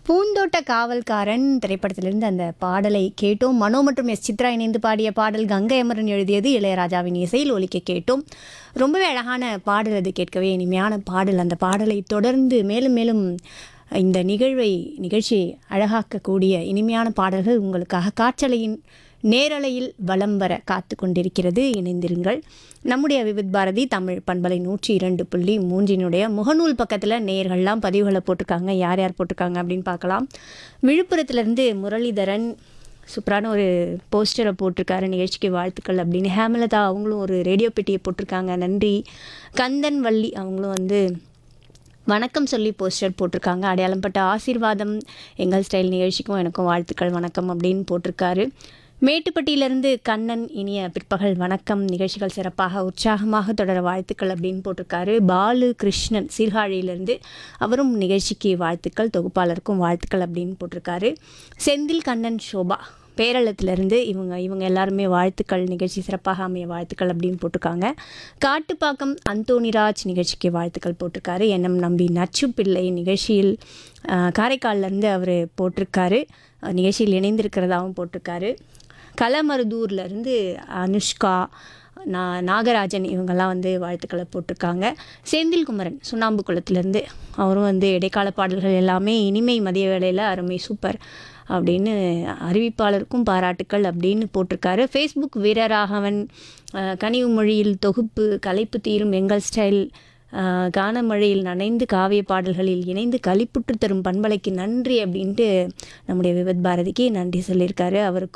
பூந்தோட்ட காவல்காரன் திரைப்படத்திலிருந்து அந்த பாடலை கேட்டோம் மனோ மற்றும் எஸ் சித்ரா இணைந்து பாடிய பாடல் கங்கை அமரன் எழுதியது இளையராஜாவின் இசையில் ஒலிக்க கேட்டோம் ரொம்பவே அழகான பாடல் அது கேட்கவே இனிமையான பாடல் அந்த பாடலை தொடர்ந்து மேலும் மேலும் இந்த நிகழ்வை நிகழ்ச்சியை அழகாக்கக்கூடிய இனிமையான பாடல்கள் உங்களுக்காக காற்றலையின் நேரலையில் வலம் வர காத்து கொண்டிருக்கிறது இணைந்திருங்கள் நம்முடைய விவித் பாரதி தமிழ் பண்பலை நூற்றி இரண்டு புள்ளி மூன்றினுடைய முகநூல் பக்கத்தில் நேயர்கள்லாம் பதிவுகளை போட்டிருக்காங்க யார் யார் போட்டிருக்காங்க அப்படின்னு பார்க்கலாம் விழுப்புரத்துலேருந்து முரளிதரன் சூப்பரான ஒரு போஸ்டரை போட்டிருக்காரு நிகழ்ச்சிக்கு வாழ்த்துக்கள் அப்படின்னு ஹேமலதா அவங்களும் ஒரு ரேடியோ பெட்டியை போட்டிருக்காங்க நன்றி கந்தன் வள்ளி அவங்களும் வந்து வணக்கம் சொல்லி போஸ்டர் போட்டிருக்காங்க அடையாளம்பட்ட ஆசீர்வாதம் எங்கள் ஸ்டைல் நிகழ்ச்சிக்கும் எனக்கும் வாழ்த்துக்கள் வணக்கம் அப்படின்னு போட்டிருக்காரு மேட்டுப்பட்டியிலிருந்து கண்ணன் இனிய பிற்பகல் வணக்கம் நிகழ்ச்சிகள் சிறப்பாக உற்சாகமாக தொடர வாழ்த்துக்கள் அப்படின்னு போட்டிருக்காரு பாலு கிருஷ்ணன் சீர்காழியிலிருந்து அவரும் நிகழ்ச்சிக்கு வாழ்த்துக்கள் தொகுப்பாளருக்கும் வாழ்த்துக்கள் அப்படின்னு போட்டிருக்காரு செந்தில் கண்ணன் சோபா பேரளத்திலிருந்து இவங்க இவங்க எல்லாருமே வாழ்த்துக்கள் நிகழ்ச்சி சிறப்பாக அமைய வாழ்த்துக்கள் அப்படின்னு போட்டிருக்காங்க காட்டுப்பாக்கம் அந்தோணிராஜ் நிகழ்ச்சிக்கு வாழ்த்துக்கள் போட்டிருக்காரு எண்ணம் நம்பி நச்சு பிள்ளை நிகழ்ச்சியில் ஆஹ், காரைக்கால்லேருந்து அவர் போட்டிருக்காரு அஹ், நிகழ்ச்சியில் இணைந்திருக்கிறதாகவும் போட்டிருக்காரு களமருதூர்லேருந்து அனுஷ்கா நா நாகராஜன் இவங்கெல்லாம் வந்து வாழ்த்துக்களை போட்டிருக்காங்க செந்தில் குமரன் சுண்ணாம்பு குளத்துலேருந்து அவரும் வந்து இடைக்கால பாடல்கள் எல்லாமே இனிமை மதிய வேளையில் அருமை சூப்பர் அப்படின்னு அறிவிப்பாளருக்கும் பாராட்டுக்கள் அப்படின்னு போட்டிருக்காரு ஃபேஸ்புக் வீரராகவன் அஹ், கனிவு மொழியில் தொகுப்பு கலைப்பு தீரும் எங்கள் ஸ்டைல் அஹ், கானமழையில் நனைந்து காவிய பாடல்களில் இணைந்து களிப்புற்று தரும் பண்பலைக்கு நன்றி அப்படின்ட்டு நம்முடைய விபத் பாரதிக்கு நன்றி சொல்லியிருக்காரு அவருக்கும்